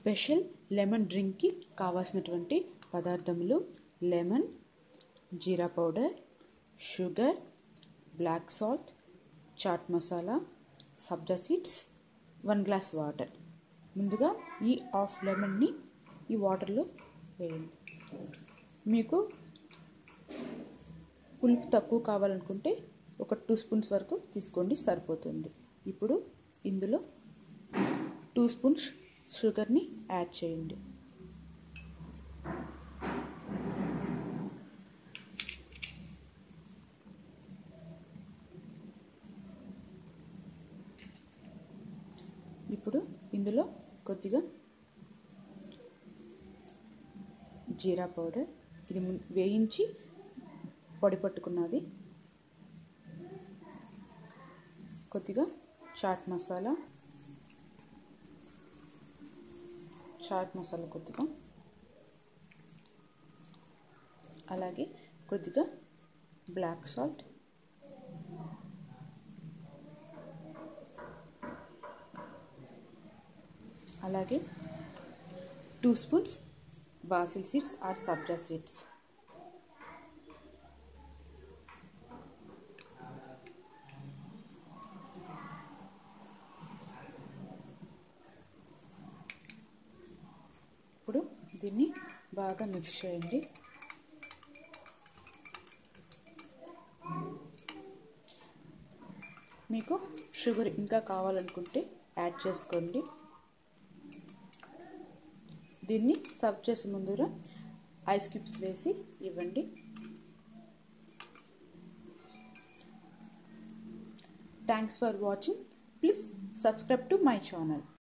special lemon డ్రింక్కి కావాల్సినటువంటి పదార్థములు lemon jeera powder sugar black salt chaat masala sabja seeds one glass water ముందుగా ఈ హాఫ్ లెమన్ని ఈ వాటర్లో వేయండి మీకు పులుపు తక్కువ కావాలనుకుంటే ఒక టూ స్పూన్స్ వరకు తీసుకోండి సరిపోతుంది ఇప్పుడు ఇందులో టూ స్పూన్స్ షుగర్ని యాడ్ చేయండి ఇప్పుడు ఇందులో కొద్దిగా జీరా పౌడర్ ఇది వేయించి పొడి పట్టుకున్నది కొద్దిగా చాట్ మసాలా చాట్ మసాలా కొద్దిగా అలాగే కొద్దిగా బ్లాక్ సాల్ట్ అలాగే two spoons basil seeds or sabja seeds ఇప్పుడు దీన్ని బాగా మిక్స్ చేయండి మీకు షుగర్ ఇంకా కావాలనుకుంటే యాడ్ చేసుకోండి దీన్ని సర్వ్ చేసే ముందర ఐస్ క్యూబ్స్ వేసి ఇవ్వండి thanks for watching please subscribe to my channel